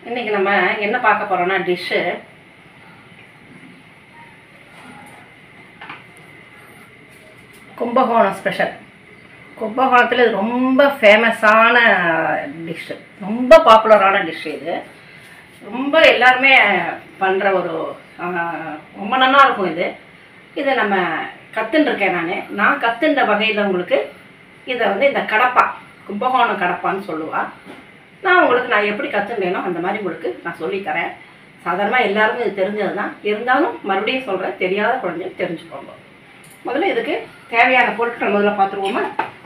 இன்னைக்கு நம்ம என்ன பார்க்க போறோம்னா டிஷ்ஷு கும்பகோணம் ஸ்பெஷல் கும்பகோணத்தில் இது ரொம்ப ஃபேமஸான டிஷ்ஷு ரொம்ப பாப்புலரான டிஷ் இது ரொம்ப எல்லாருமே பண்ணுற ஒரு ஆஹ், ரொம்ப நல்லா இருக்கும் இது இதை நம்ம கற்றுன்ருக்கேன் நான் நான் கற்றுன்ற வகையில் உங்களுக்கு இதை வந்து இந்த கடப்பா கும்பகோணம் கடப்பான்னு சொல்லுவா நான் உங்களுக்கு நான் எப்படி கற்றுண்டேனோ அந்த மாதிரி உங்களுக்கு நான் சொல்லித்தரேன் சாதாரணமாக எல்லாருக்கும் இது தெரிஞ்சது தான் இருந்தாலும் மறுபடியும் சொல்கிறேன் தெரியாத குழந்தைங்க தெரிஞ்சுக்கோங்க முதல்ல இதுக்கு தேவையான பொருட்கள் முதல்ல பார்த்துருவோமா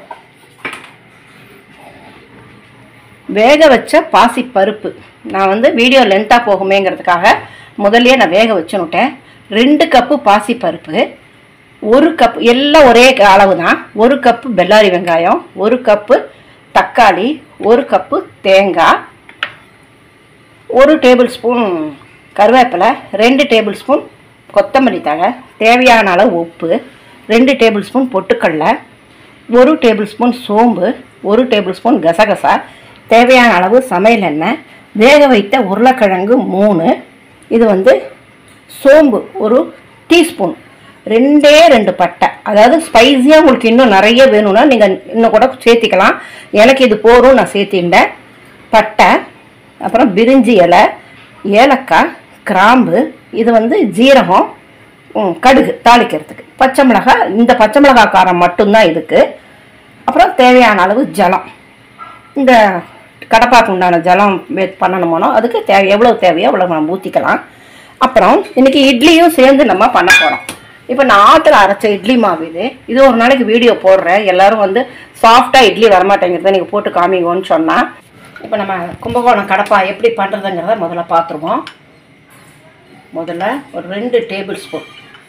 வேக வச்ச பாசி பருப்பு நான் வந்து வீடியோ லென்த்தாக போகுமேங்கிறதுக்காக முதல்லயே நான் வேக வச்சுன்னுட்டேன் ரெண்டு கப்பு பாசி பருப்பு ஒரு கப் எல்லாம் ஒரே அளவு தான் ஒரு கப்பு பெல்லாரி வெங்காயம் ஒரு கப்பு தக்காளி ஒரு கப்பு தேங்காய் ஒரு டேபிள் ஸ்பூன் கருவேப்பிலை ரெண்டு டேபிள் ஸ்பூன் கொத்தமல்லி தழை தேவையான அளவு உப்பு ரெண்டு டேபிள் ஸ்பூன் பொட்டுக்கடலை ஒரு டேபிள் ஸ்பூன் சோம்பு ஒரு டேபிள் ஸ்பூன் கசகசா தேவையான அளவு சமையல் எண்ணெய் வேக வைத்த உருளைக்கிழங்கு மூணு இது வந்து சோம்பு ஒரு டீஸ்பூன் ரெண்டே ரெண்டு பட்டை அதாவது ஸ்பைஸியாக உங்களுக்கு இன்னும் நிறைய வேணும்னா நீங்கள் இன்னும் கூட சேர்த்திக்கலாம் எனக்கு இது போதும் நான் சேர்த்திண்டேன் பட்டை அப்புறம் பிரிஞ்சி இலை ஏலக்காய் கிராம்பு இது வந்து ஜீரகம் ம், கடுகு தாளிக்கிறதுக்கு பச்சை மிளகாய் இந்த பச்சை மிளகாய் காரம் மட்டும்தான் இதுக்கு அப்புறம் தேவையான அளவு ஜலம் இந்த கடப்பாக்கு உண்டான ஜலம் வே- பண்ணணுமோனோ அதுக்கு தேவை எவ்வளோ தேவையோ அவ்வளோ நம்ம ஊற்றிக்கலாம் அப்புறம் இன்னைக்கு இட்லியும் சேர்ந்து நம்ம பண்ண போகிறோம் இப்போ நான் ஆற்றுல அரைச்ச இட்லி மாவு இது இது ஒரு நாளைக்கு வீடியோ போடுறேன் எல்லாரும் வந்து சாஃப்டாக இட்லி வரமாட்டேங்கிறத நீங்கள் போட்டு காமிங்கன்னு சொன்னால் இப்போ நம்ம கும்பகோணம் கடப்பா எப்படி பண்ணுறதுங்கிறத முதல்ல பார்த்துருவோம் முதல்ல ஒரு ரெண்டு டேபிள் ஸ்பூன்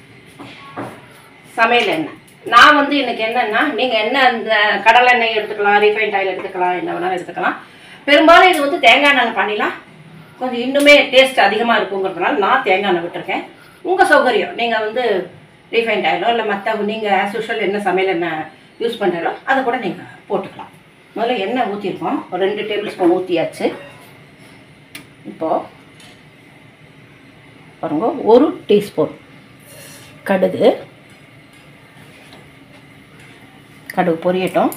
சமையல் எண்ணெய் நான் வந்து இன்னைக்கு என்னன்னா நீங்கள் என்ன இந்த கடலை எண்ணெய் எடுத்துக்கலாம் ரீஃபைண்ட் ஆயில் எடுத்துக்கலாம் என்ன வேணாலும் எடுத்துக்கலாம் பெரும்பாலும் இது வந்து தேங்காய் எண்ணெய் பண்ணிடலாம் கொஞ்சம் இன்னுமே டேஸ்ட் அதிகமாக இருக்குங்கிறதுனால நான் தேங்காய் எண்ணெய் விட்டுருக்கேன் உங்கள் சௌகரியம் நீங்கள் வந்து ரீஃபைண்ட் ஆயிலோ இல்லை மற்ற நீங்கள் ஆஸ் யூஷுவல் என்ன சமையல் எண்ணெய் யூஸ் பண்ணுறீங்களோ அதை கூட நீங்கள் போட்டுக்கலாம் முதல்ல எண்ணெய் ஊற்றிருக்கோம் ஒரு ரெண்டு டேபிள் ஸ்பூன் ஊற்றியாச்சு இப்போது பாருங்க ஒரு டீஸ்பூன் கடுகு கடுகு பொரியட்டும்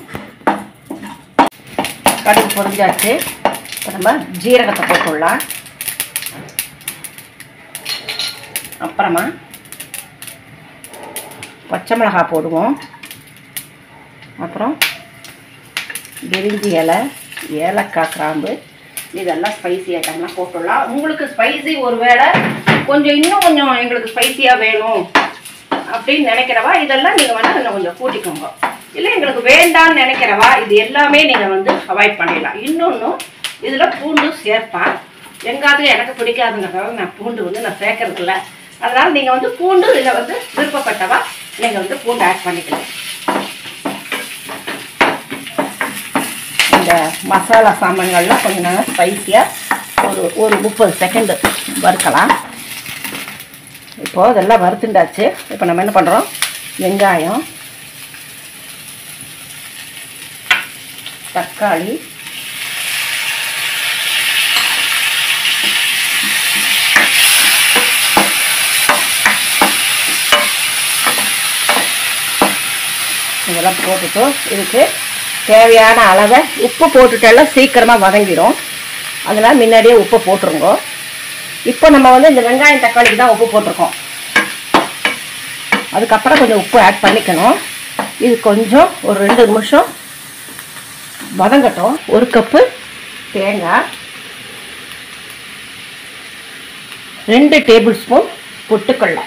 கடுகு பொரிஞ்சாச்சு இப்போ நம்ம ஜீரகத்தை போட்டுடலாம் அப்புறமா பச்சை மிளகாய் போடுவோம் அப்புறம் பிரிஞ்சி இலை ஏலக்காய் கிராம்பு இதெல்லாம் ஸ்பைசி ஐட்டம்லாம் போட்டுடலாம் உங்களுக்கு ஸ்பைசி ஒருவேளை கொஞ்சம் இன்னும் கொஞ்சம் எங்களுக்கு ஸ்பைசியாக வேணும் அப்படின்னு நினைக்கிறவா இதெல்லாம் நீங்கள் வேணால் இன்னும் கொஞ்சம் கூட்டிக்கோங்க இல்லை எங்களுக்கு வேண்டாம்னு நினைக்கிறவா இது எல்லாமே நீங்கள் வந்து அவாய்ட் பண்ணிடலாம் இன்னொன்று இதில் பூண்டு சேர்ப்பேன் எங்காவது எனக்கு பிடிக்காதுங்கிறதால நான் பூண்டு வந்து நான் சேர்க்கறதில்ல அதனால் நீங்கள் வந்து பூண்டு இதில் வந்து விருப்பப்பட்டவா நீங்கள் வந்து பூண்டு ஆட் பண்ணிக்கலாம் இந்த மசாலா சாமான்கள்லாம் கொஞ்சம் நாங்கள் ஸ்பைஸியாக ஒரு ஒரு முப்பது செகண்டு வறுக்கலாம் இப்போது இதெல்லாம் வறுத்துண்டாச்சு இப்போ நம்ம என்ன பண்ணுறோம் வெங்காயம் தக்காளி இதெல்லாம் போட்டுட்டு இதுக்கு தேவையான அளவை உப்பு போட்டுட்டெல்லாம் சீக்கிரமாக வதங்கிடும் அதனால் முன்னாடியே உப்பு போட்டுருங்க இப்போ நம்ம வந்து இந்த வெங்காயம் தக்காளிக்கு தான் உப்பு போட்டிருக்கோம் அதுக்கப்புறம் கொஞ்சம் உப்பு ஆட் பண்ணிக்கணும் இது கொஞ்சம் ஒரு ரெண்டு நிமிஷம் வதங்கட்டும் ஒரு கப்பு தேங்காய் ரெண்டு டேபிள் ஸ்பூன் பொட்டுக்கடலை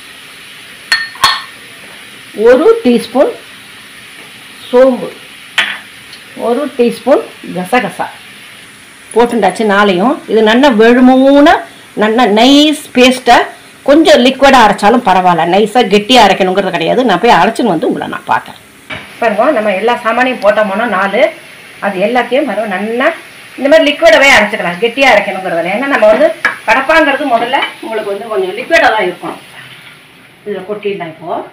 ஒரு டீஸ்பூன் சோம்பு ஒரு டீஸ்பூன் கசகசா போட்டுண்டாச்சு நாளையும் இது நல்ல வெழுமூன நல்ல நைஸ் பேஸ்ட்டாக கொஞ்சம் லிக்விடாக அரைச்சாலும் பரவாயில்ல நைஸாக கெட்டியாக அரைக்கணுங்கிறது கிடையாது நான் போய் அரைச்சின்னு வந்து உங்களை நான் பார்த்தேன் பாருங்க நம்ம எல்லா சாமானையும் போட்டோமோனா நாலு அது எல்லாத்தையும் பாருங்க நல்லா இந்த மாதிரி லிக்விடாகவே அரைச்சிக்கலாம் கெட்டியாக அரைக்கணுங்கிறது ஏன்னா நம்ம வந்து கடப்பாங்கிறது முதல்ல உங்களுக்கு வந்து கொஞ்சம் லிக்விடாக தான் இருக்கும் இதில் கொட்டிடலாம் இப்போது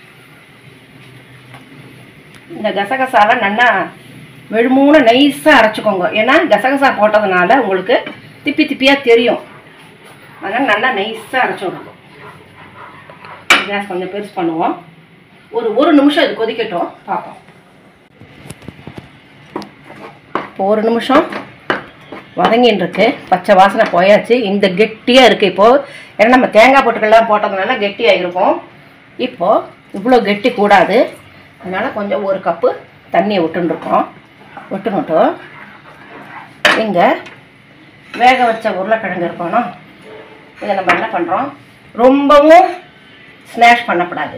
இந்த கசகசால நல்லா வெறுமூணு நைஸாக அரைச்சிக்கோங்க ஏன்னா கசகசா போட்டதுனால உங்களுக்கு திப்பி திப்பியாக தெரியும் அதனால் நல்லா நைஸாக அரைச்சி விடணும் கேஸ் கொஞ்சம் பெருசு பண்ணுவோம் ஒரு ஒரு நிமிஷம் இது கொதிக்கட்டும் பார்ப்போம் இப்போ ஒரு நிமிஷம் வதங்கின்னு இருக்கு பச்சை வாசனை போயாச்சு இந்த கெட்டியாக இருக்குது இப்போது ஏன்னா நம்ம தேங்காய் பொட்டுக்கள்லாம் போட்டதுனால கெட்டியாக இருக்கும் இப்போது இவ்வளோ கெட்டி கூடாது அதனால் கொஞ்சம் ஒரு கப்பு தண்ணியை விட்டுருக்கோம் விட்டுனுட்டும் இங்கே வேக வச்ச உருளைக்கிழங்கு இருக்கணும் இதை நம்ம என்ன பண்ணுறோம் ரொம்பவும் ஸ்மாஷ் பண்ணக்கூடாது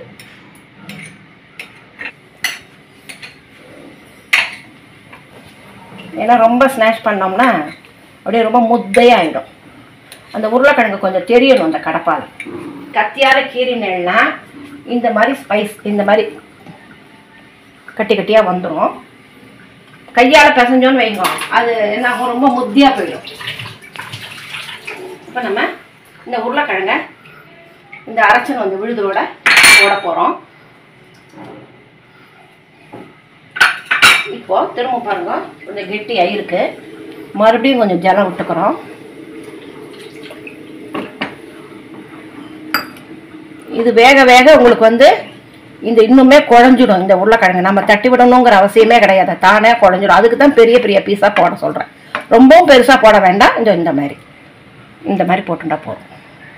ஏன்னா ரொம்ப ஸ்மாஷ் பண்ணோம்னா அப்படியே ரொம்ப முத்தையாயிடும் அந்த உருளைக்கிழங்கு கொஞ்சம் தெரியணும் அந்த கடப்பால் கத்தியால் கீறினேன்னா இந்த மாதிரி ஸ்பைஸ் இந்த மாதிரி கட்டி கட்டியாக வந்துடும் கையால் பிசைஞ்சோன்னு வைங்க அது என்ன ஆகும் ரொம்ப முத்தியாக போயிடும் இப்போ நம்ம இந்த உருளைக்கிழங்க இந்த அரைச்சன் வந்து விழுதோட போட போகிறோம் இப்போ திரும்ப பாருங்க கொஞ்சம் கெட்டியாக இருக்கு மறுபடியும் கொஞ்சம் ஜலம் விட்டுக்கிறோம் இது வேக வேக உங்களுக்கு வந்து இந்த இன்னுமே குழஞ்சிடும் இந்த உருளைக்கிழங்கு நம்ம தட்டி விடணுங்கிற அவசியமே கிடையாது தானே குழஞ்சிடும் அதுக்கு தான் பெரிய பெரிய பீஸாக போட சொல்கிறேன் ரொம்பவும் பெருசாக போட வேண்டாம் இந்த இந்த மாதிரி இந்த மாதிரி போட்டுட்டா போதும்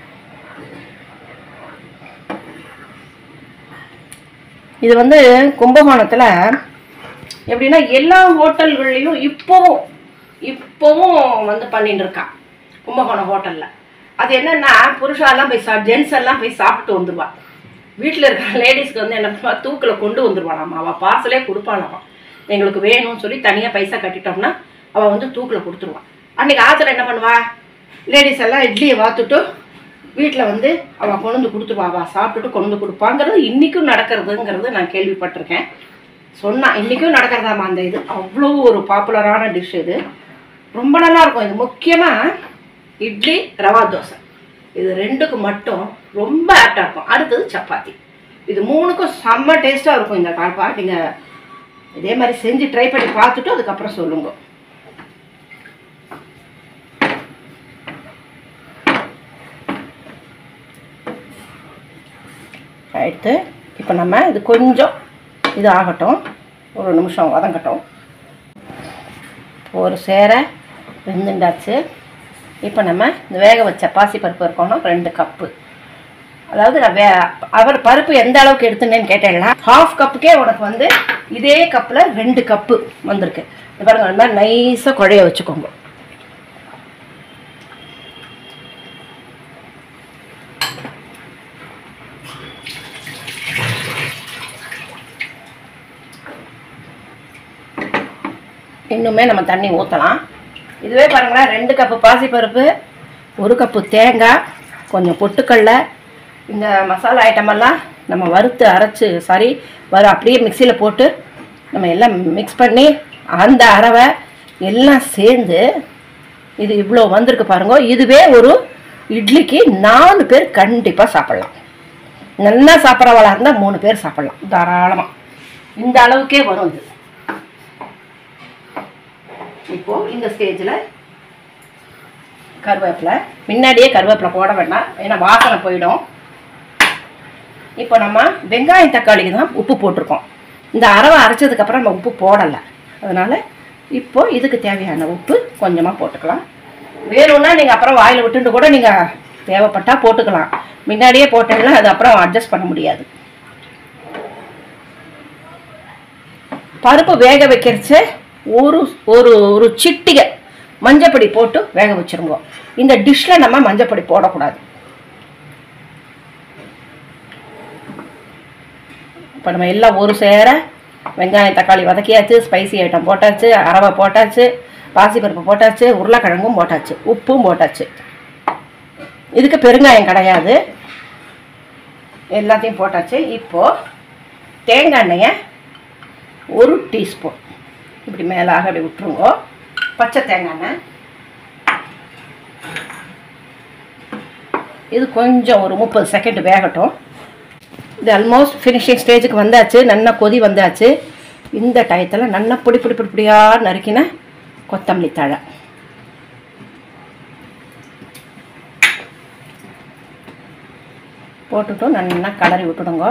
இது வந்து கும்பகோணத்தில் எப்படின்னா எல்லா ஹோட்டல்கள்லையும் இப்போவும் இப்போவும் வந்து பண்ணிட்டு இருக்கான் கும்பகோணம் ஹோட்டலில் அது என்னன்னா புருஷாலாம் போய் சா ஜென்ஸ் எல்லாம் போய் சாப்பிட்டு வந்துடுவா வீட்டில் இருக்கிற லேடிஸ்க்கு வந்து என்ன பண்ணுவா தூக்கில் கொண்டு வந்துடுவாளாம் அவள் பார்சலே கொடுப்பாளாம் எங்களுக்கு வேணும்னு சொல்லி தனியாக பைசா கட்டிட்டோம்னா அவள் வந்து தூக்கில் கொடுத்துருவான் அன்றைக்கி ஆற்றுல என்ன பண்ணுவா லேடிஸ் எல்லாம் இட்லியை வாத்துட்டு வீட்டில் வந்து அவள் கொண்டு வந்து கொடுத்துருவா அவள் சாப்பிட்டுட்டு கொண்டு வந்து கொடுப்பாங்கிறது இன்றைக்கும் நடக்கிறதுங்கிறது நான் கேள்விப்பட்டிருக்கேன் சொன்னா இன்றைக்கும் நடக்கிறதாம்மா அந்த இது அவ்வளோ ஒரு பாப்புலரான டிஷ் இது ரொம்ப நல்லா இருக்கும் இது முக்கியமாக இட்லி ரவா தோசை இது ரெண்டுக்கு மட்டும் ரொம்ப ஆப்டாக இருக்கும் அடுத்தது சப்பாத்தி இது மூணுக்கும் செம்ம டேஸ்ட்டாக இருக்கும் இந்த கால்பா நீங்கள் இதே மாதிரி செஞ்சு ட்ரை பண்ணி பார்த்துட்டு அதுக்கப்புறம் சொல்லுங்க ஆயிடுத்து இப்போ நம்ம இது கொஞ்சம் இது ஆகட்டும் ஒரு நிமிஷம் வதங்கட்டும் ஒரு சேரை வெந்துண்டாச்சு இப்போ நம்ம இந்த வேக வச்ச பாசி பருப்பு இருக்கணும் ரெண்டு கப்பு அதாவது நான் வே அவர் பருப்பு எந்த அளவுக்கு எடுத்துனேன்னு கேட்டேன்னா ஹாஃப் கப்புக்கே உனக்கு வந்து இதே கப்பில் ரெண்டு கப்பு வந்திருக்கு இது பாருங்க அந்த மாதிரி நைஸாக குழைய வச்சுக்கோங்க இன்னுமே நம்ம தண்ணி ஊற்றலாம் இதுவே பாருங்களேன் ரெண்டு கப்பு பாசிப்பருப்பு ஒரு கப்பு தேங்காய் கொஞ்சம் பொட்டுக்கடல இந்த மசாலா ஐட்டமெல்லாம் நம்ம வறுத்து அரைச்சி சாரி வர அப்படியே மிக்சியில் போட்டு நம்ம எல்லாம் மிக்ஸ் பண்ணி அந்த அரவை எல்லாம் சேர்ந்து இது இவ்வளோ வந்திருக்கு பாருங்க இதுவே ஒரு இட்லிக்கு நாலு பேர் கண்டிப்பாக சாப்பிட்லாம் நல்லா சாப்பிட்றவளா இருந்தால் மூணு பேர் சாப்பிட்லாம் தாராளமாக இந்த அளவுக்கே வரும் இது இப்போ இந்த ஸ்டேஜில் கருவேப்பிலை முன்னாடியே கருவேப்பிலை போட வேண்டாம் ஏன்னா வாசனை போயிடும் இப்போ நம்ம வெங்காயம் தக்காளிக்கு தான் உப்பு போட்டிருக்கோம் இந்த அரவை அரைச்சதுக்கப்புறம் நம்ம உப்பு போடலை அதனால் இப்போ இதுக்கு தேவையான உப்பு கொஞ்சமாக போட்டுக்கலாம் வேணும்னா நீங்கள் அப்புறம் வாயில் விட்டுட்டு கூட நீங்கள் தேவைப்பட்டால் போட்டுக்கலாம் முன்னாடியே போட்டீங்கன்னா அது அப்புறம் அட்ஜஸ்ட் பண்ண முடியாது பருப்பு வேக வைக்கிறச்சு ஒரு ஒரு ஒரு சிட்டிகை மஞ்சப்பொடி போட்டு வேக வச்சிருங்க இந்த டிஷ்ல நம்ம மஞ்சப்பொடி போடக்கூடாது இப்போ நம்ம எல்லாம் ஒரு சேர வெங்காயம் தக்காளி வதக்கியாச்சு ஸ்பைசி ஐட்டம் போட்டாச்சு அரவை போட்டாச்சு பாசிப்பருப்பு போட்டாச்சு உருளைக்கிழங்கும் போட்டாச்சு உப்பும் போட்டாச்சு இதுக்கு பெருங்காயம் கிடையாது எல்லாத்தையும் போட்டாச்சு இப்போது தேங்காய் எண்ணெயை ஒரு டீஸ்பூன் இப்படி மேலாக அப்படி விட்டுருங்க பச்சை தேங்காய் எண்ணெய் இது கொஞ்சம் ஒரு முப்பது செகண்ட் வேகட்டும் இது ஆல்மோஸ்ட் ஃபினிஷிங் ஸ்டேஜுக்கு வந்தாச்சு நல்லா கொதி வந்தாச்சு இந்த டயத்தில் நல்லா பொடி பொடி பொடி பொடியாக நறுக்கின கொத்தமல்லி தழை போட்டுட்டு நல்லா கலரி விட்டுடுங்க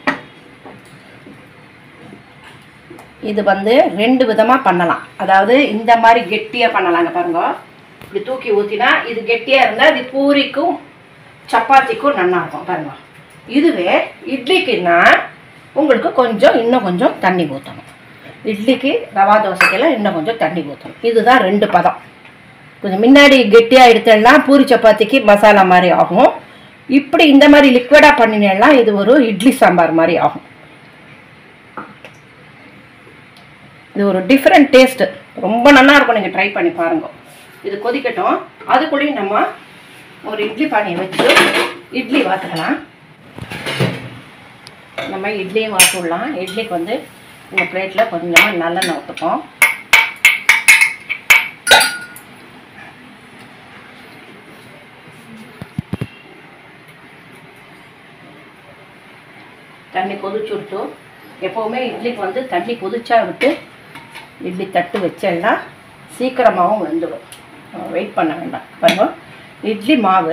இது வந்து ரெண்டு விதமாக பண்ணலாம் அதாவது இந்த மாதிரி கெட்டியாக பண்ணலாங்க பாருங்க இப்படி தூக்கி ஊற்றினா இது கெட்டியாக இருந்தால் இது பூரிக்கும் சப்பாத்திக்கும் நல்லா இருக்கும் பாருங்க இதுவே இட்லிக்குன்னா உங்களுக்கு கொஞ்சம் இன்னும் கொஞ்சம் தண்ணி ஊற்றணும் இட்லிக்கு ரவா தோசைக்கெல்லாம் இன்னும் கொஞ்சம் தண்ணி ஊற்றணும் இதுதான் ரெண்டு பதம் கொஞ்சம் முன்னாடி கெட்டியாக எடுத்தேன்னா பூரி சப்பாத்திக்கு மசாலா மாதிரி ஆகும் இப்படி இந்த மாதிரி லிக்விடாக பண்ணினேன்னா இது ஒரு இட்லி சாம்பார் மாதிரி ஆகும் இது ஒரு டிஃப்ரெண்ட் டேஸ்ட்டு ரொம்ப நல்லா இருக்கும் நீங்கள் ட்ரை பண்ணி பாருங்க இது கொதிக்கட்டும் அதுக்குள்ளேயும் நம்ம ஒரு இட்லி பானையை வச்சு இட்லி வாத்துக்கலாம் நம்ம இட்லியும் வாத்துடலாம் இட்லிக்கு வந்து இந்த பிளேட்டில் கொஞ்சமாக நல்லெண்ணெய் ஊற்றுப்போம் தண்ணி கொதிச்சு விட்டு எப்போவுமே இட்லிக்கு வந்து தண்ணி கொதிச்சா விட்டு இட்லி தட்டு வச்சேன்னா சீக்கிரமாகவும் வெந்துடும் வெயிட் பண்ண வேண்டாம் பாருங்க இட்லி மாவு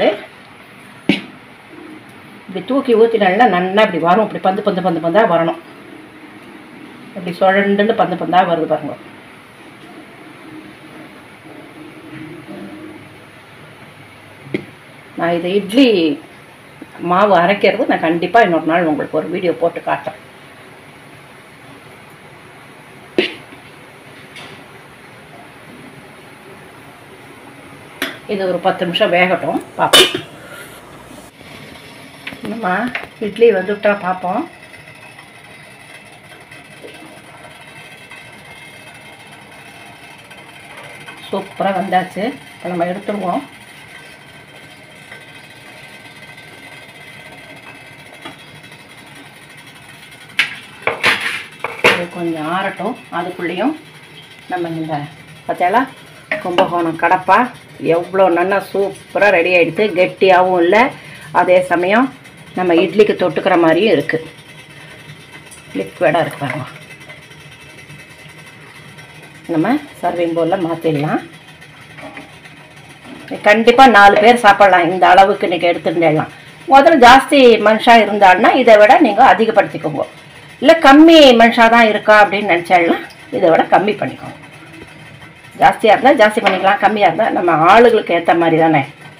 இப்படி தூக்கி ஊற்றினால நல்லா இப்படி வரும் இப்படி பந்து பந்து பந்து பந்தாக வரணும் இப்படி சுழண்டுன்னு பந்து பந்தாக வருது பாருங்க நான் இது இட்லி மாவு அரைக்கிறது நான் கண்டிப்பாக இன்னொரு நாள் உங்களுக்கு ஒரு வீடியோ போட்டு காட்டுறேன் இது ஒரு பத்து நிமிஷம் வேகட்டும் பார்ப்போம் நம்ம இட்லி வந்துவிட்டா பார்ப்போம் சூப்பராக வந்தாச்சு இப்போ நம்ம எடுத்துருவோம் இது கொஞ்சம் ஆறட்டும் அதுக்குள்ளேயும் நம்ம இந்த பார்த்தாலா கும்பகோணம் கடப்பா எவ்வளோ நல்லா சூப்பராக ரெடி ஆகிடுது கெட்டியாகவும் இல்லை அதே சமயம் நம்ம இட்லிக்கு தொட்டுக்கிற மாதிரியும் இருக்குது லிக்விடாக இருக்கு பாருங்க நம்ம சர்விங் பவுலில் மாற்றிடலாம் கண்டிப்பாக நாலு பேர் சாப்பிட்லாம் இந்த அளவுக்கு நீங்கள் எடுத்துட்டேலாம் முதல்ல ஜாஸ்தி மனுஷாக இருந்தால்னா இதை விட நீங்கள் அதிகப்படுத்திக்கோங்க இல்லை கம்மி மனுஷாக தான் இருக்கா அப்படின்னு நினச்சாலும் இதை விட கம்மி பண்ணிக்கோங்க ஜாஸ்தியாக இருந்தால் ஜாஸ்தி பண்ணிக்கலாம் கம்மியாக இருந்தால் நம்ம ஆளுகளுக்கு ஏற்ற மாதிரி தானே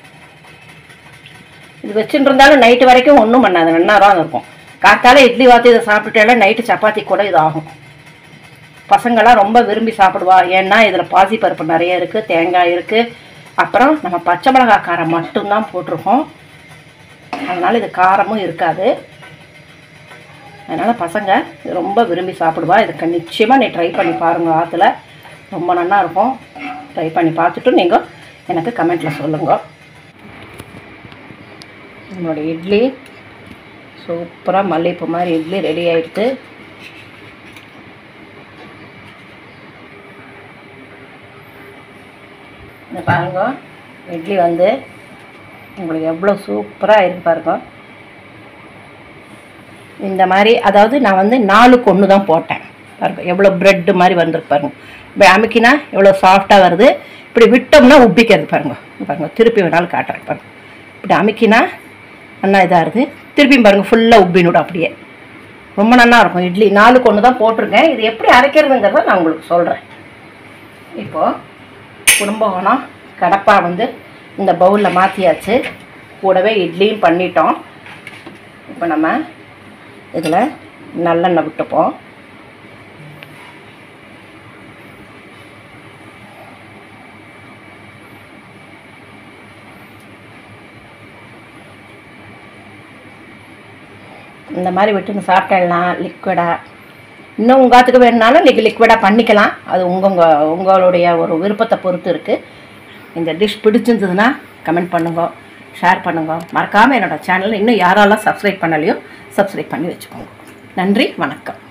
இது வச்சுட்டு இருந்தாலும் நைட்டு வரைக்கும் ஒன்றும் பண்ணாது நன்னாரம் இருக்கும் காத்தால இட்லி வாத்தி இதை சாப்பிட்டுட்டாலும் நைட்டு சப்பாத்தி கூட இது ஆகும் பசங்களாம் ரொம்ப விரும்பி சாப்பிடுவா ஏன்னா இதில் பாசிப்பருப்பு நிறைய இருக்குது தேங்காய் இருக்குது அப்புறம் நம்ம பச்சை மிளகாய் காரம் மட்டும்தான் போட்டிருக்கோம் அதனால் இது காரமும் இருக்காது அதனால் பசங்க இது ரொம்ப விரும்பி சாப்பிடுவா இதுக்கு நிச்சயமாக நீ ட்ரை பண்ணி பாருங்க ஆற்றுல ரொம்ப நல்லா இருக்கும் ட்ரை பண்ணி பார்த்துட்டு நீங்கள் எனக்கு கமெண்ட்டில் சொல்லுங்கள் நம்மளோட இட்லி சூப்பராக மல்லிகைப்பூ மாதிரி இட்லி ரெடி ஆகிடுது இந்த பாருங்க இட்லி வந்து உங்களுக்கு எவ்வளோ சூப்பராக இருக்கு பாருங்க இந்த மாதிரி அதாவது நான் வந்து நாலுக்கு ஒன்று தான் போட்டேன் பாருங்க எவ்வளோ ப்ரெட்டு மாதிரி வந்திருக்கு பாருங்க இப்படி அமுக்கினா எவ்வளோ சாஃப்டாக வருது இப்படி விட்டோம்னா உப்பிக்கிறது பாருங்க இங்க பாருங்க திருப்பி வேணாலும் காட்டுறேன் பாருங்க இப்படி அமுக்கினா நல்லா இதாக இருக்குது திருப்பியும் பாருங்கள் ஃபுல்லாக உப்பினுடும் அப்படியே ரொம்ப நல்லா இருக்கும் இட்லி நாலுக்கு ஒன்று தான் போட்டிருக்கேன் இது எப்படி அரைக்கிறதுங்கிறத நான் உங்களுக்கு சொல்கிறேன் இப்போது குடும்பகோணம் கடப்பா வந்து இந்த பவுலில் மாற்றியாச்சு கூடவே இட்லியும் பண்ணிட்டோம் இப்போ நம்ம இதில் நல்லெண்ணெய் விட்டுப்போம் இந்த மாதிரி விட்டுன்னு சாப்பிட்டலாம் லிக்விடாக இன்னும் உங்காத்துக்கு வேணுனாலும் நீங்கள் லிக்விடாக பண்ணிக்கலாம் அது உங்கள் உங்கள் உங்களுடைய ஒரு விருப்பத்தை பொறுத்து இருக்குது இந்த டிஷ் பிடிச்சிருந்ததுன்னா கமெண்ட் பண்ணுங்க ஷேர் பண்ணுங்க மறக்காமல் என்னோடய சேனலை இன்னும் யாரெல்லாம் சப்ஸ்கிரைப் பண்ணலையோ சப்ஸ்கிரைப் பண்ணி வச்சுக்கோங்க நன்றி வணக்கம்